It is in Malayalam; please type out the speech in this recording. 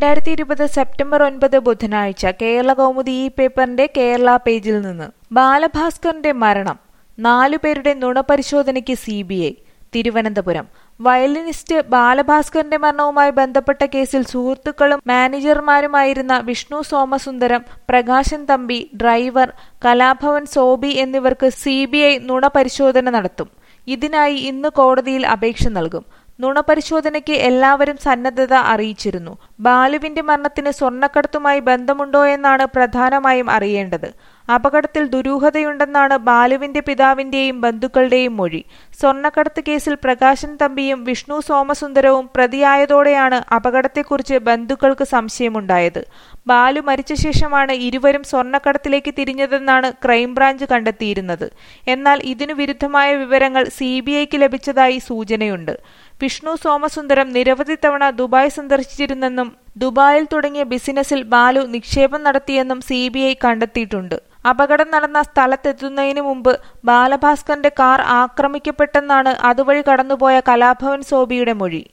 രണ്ടായിരത്തി ഇരുപത് സെപ്റ്റംബർ ഒൻപത് ബുധനാഴ്ച കേരള കൗമുദി ഈ പേപ്പറിന്റെ കേരള പേജിൽ നിന്ന് ബാലഭാസ്കറിന്റെ മരണം നാലുപേരുടെ നുണപരിശോധനയ്ക്ക് C B I Thiruvananthapuram violinist ബാലഭാസ്കറിന്റെ മരണവുമായി ബന്ധപ്പെട്ട കേസിൽ സുഹൃത്തുക്കളും മാനേജർമാരുമായിരുന്ന വിഷ്ണു സോമസുന്ദരം പ്രകാശൻ തമ്പി ഡ്രൈവർ കലാഭവൻ സോബി എന്നിവർക്ക് സി ബി ഐ നുണപരിശോധന നടത്തും ഇതിനായി ഇന്ന് കോടതിയിൽ അപേക്ഷ നൽകും നുണപരിശോധനയ്ക്ക് എല്ലാവരും സന്നദ്ധത അറിയിച്ചിരുന്നു ബാലുവിന്റെ മരണത്തിന് സ്വർണ്ണക്കടത്തുമായി ബന്ധമുണ്ടോയെന്നാണ് പ്രധാനമായും അറിയേണ്ടത് അപകടത്തിൽ ദുരൂഹതയുണ്ടെന്നാണ് ബാലുവിന്റെ പിതാവിന്റെയും ബന്ധുക്കളുടെയും മൊഴി സ്വർണ്ണക്കടത്ത് കേസിൽ പ്രകാശൻ തമ്പിയും വിഷ്ണു സോമസുന്ദരവും പ്രതിയായതോടെയാണ് അപകടത്തെക്കുറിച്ച് ബന്ധുക്കൾക്ക് സംശയമുണ്ടായത് ബാലു മരിച്ച ശേഷമാണ് ഇരുവരും സ്വർണ്ണക്കടത്തിലേക്ക് തിരിഞ്ഞതെന്നാണ് ക്രൈംബ്രാഞ്ച് കണ്ടെത്തിയിരുന്നത് എന്നാൽ ഇതിനു വിരുദ്ധമായ വിവരങ്ങൾ സി ബി ഐക്ക് ലഭിച്ചതായി സൂചനയുണ്ട് വിഷ്ണു സോമസുന്ദരം നിരവധി തവണ ദുബായ് സന്ദർശിച്ചിരുന്നെന്നും ദുബായിൽ തുടങ്ങിയ ബിസിനസ്സിൽ ബാലു നിക്ഷേപം നടത്തിയെന്നും സി ബി ഐ കണ്ടെത്തിയിട്ടുണ്ട് അപകടം നടന്ന സ്ഥലത്തെത്തുന്നതിന് മുമ്പ് ബാലഭാസ്കറിന്റെ കാർ ആക്രമിക്കപ്പെട്ടെന്നാണ് അതുവഴി കടന്നുപോയ കലാഭവൻ സോബിയുടെ മൊഴി